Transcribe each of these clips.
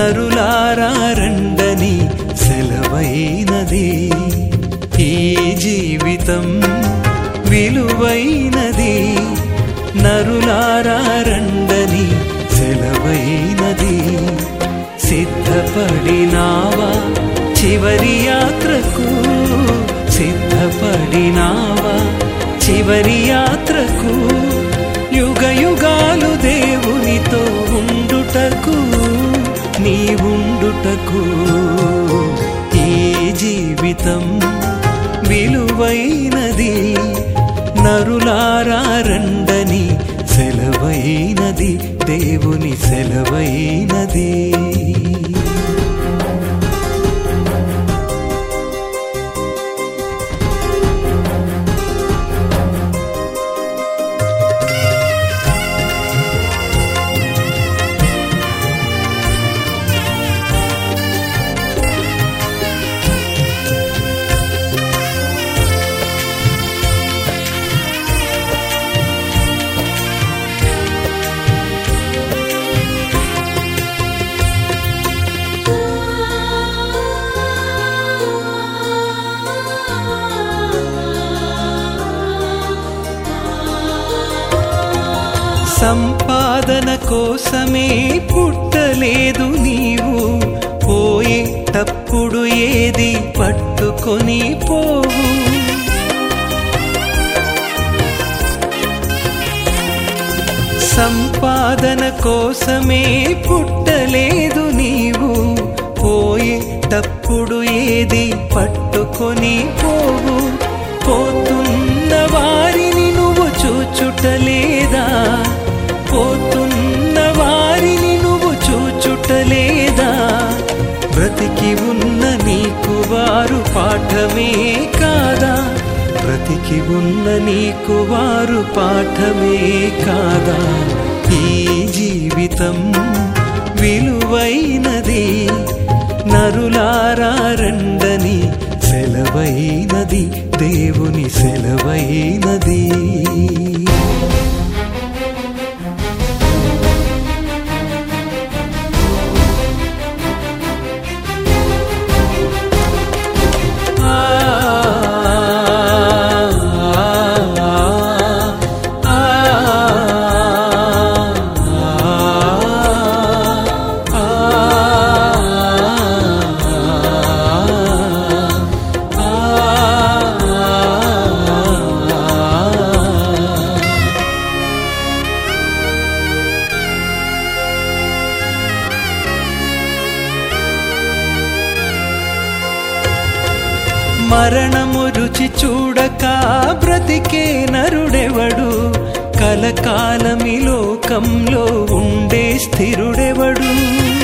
నరులారా రండని సెలవైనది ఈ జీవితం విలువైనది నరులారా రండని సెలవైనది సిద్ధపడినావా చివరి యాత్రకు సిద్ధపడినావా చివరి యాత్రకు యుగ యుగాలు దేవునితో ఉండుటకు నీ ఉండుటకు ఈ జీవితం విలువైనది నరులారా రండని సెలవైనది దేవుని సెలవైనది సంపాదన కోసమే పుట్టలేదు నీవు పోయేటప్పుడు ఏది పట్టుకొని పోవు సంపాదన కోసమే పుట్టలేదు నీవు పోయేటప్పుడు ఏది పట్టుకొని పోవు పోతున్న వారిని నువ్వు చూచుటలేదా పోతున్న వారిని నువ్వు చూచుటలేదా బ్రతికి ఉన్న నీకు వారు పాఠమే కాదా బ్రతికి ఉన్న నీకు వారు పాఠమే కాదా ఈ జీవితం విలువైనది నరులారా రండని సెలవైనది దేవుని సెలవైనది మరణము రుచి చూడక బ్రతికే నరుడెవడు కలకాలమి లోకంలో ఉండే స్థిరుడెవడు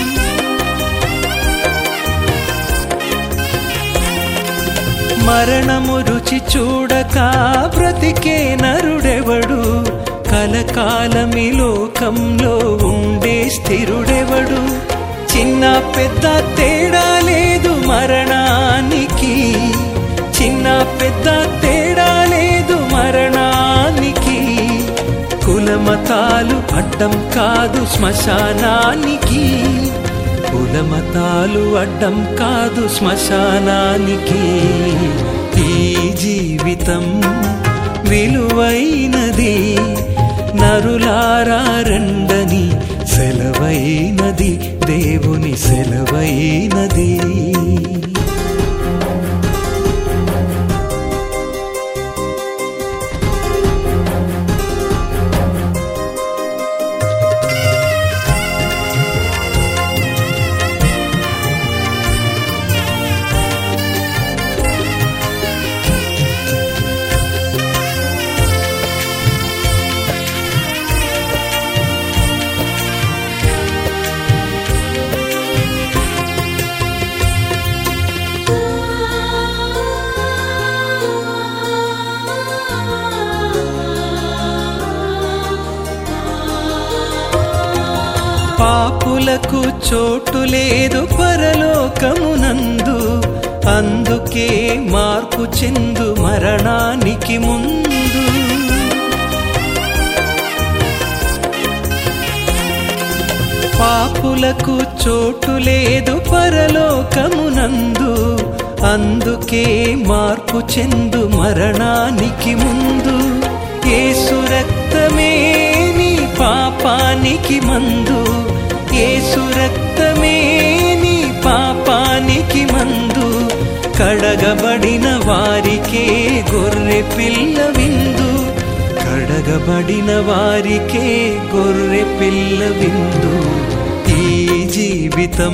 మరణము రుచి చూడక బ్రతికే నరుడెవడు కలకాలమి లోకంలో ఉండే స్థిరుడెవడు చిన్న పెద్ద తేడా లేదు మరణానికి చిన్న పెద్ద తేడా లేదు మరణానికి కులమతాలు అడ్డం కాదు శ్మశానానికి కులమతాలు అడ్డం కాదు శ్మశానానికి ఈ జీవితం విలువైనది నరులారా రండని సెలవైనది దేవుని సెలవైనది పాపులకు చోటు లేదు పరలోకమునందు అందుకే మార్పు చెందు మరణానికి ముందు పాపులకు చోటు లేదు పరలోకమునందు అందుకే మార్పు చెందు మరణానికి ముందు ఏసు రక్తమే నీ పాపానికి మందు ఏసు రక్తమే నీ పాపానికి మందు కడగబడిన వారికే గొర్రె పిల్ల విందు కడగబడిన వారికే గొర్రె పిల్ల విందు ఈ జీవితం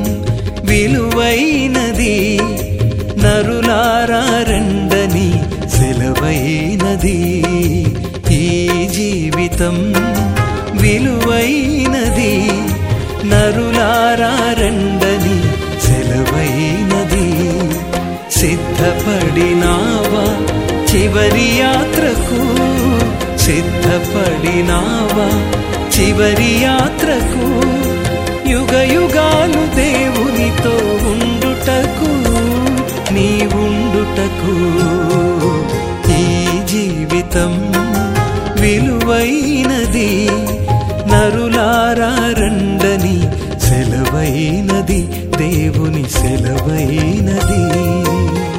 విలువైనది నరులారా రెండని సెలవైనది ఈ జీవితం విలువైనది నరులారా రెండని సెలవైనది సిద్ధపడినావా చివరి యాత్రకు సిద్ధపడినావా చివరి యాత్రకు యుగ యుగాలు దేవునితో ఉండుటకు నీ ఉండుటకు ఈ జీవితం విలువైనది నరులారా రండని సెలవైనది దేవుని సెలవైనది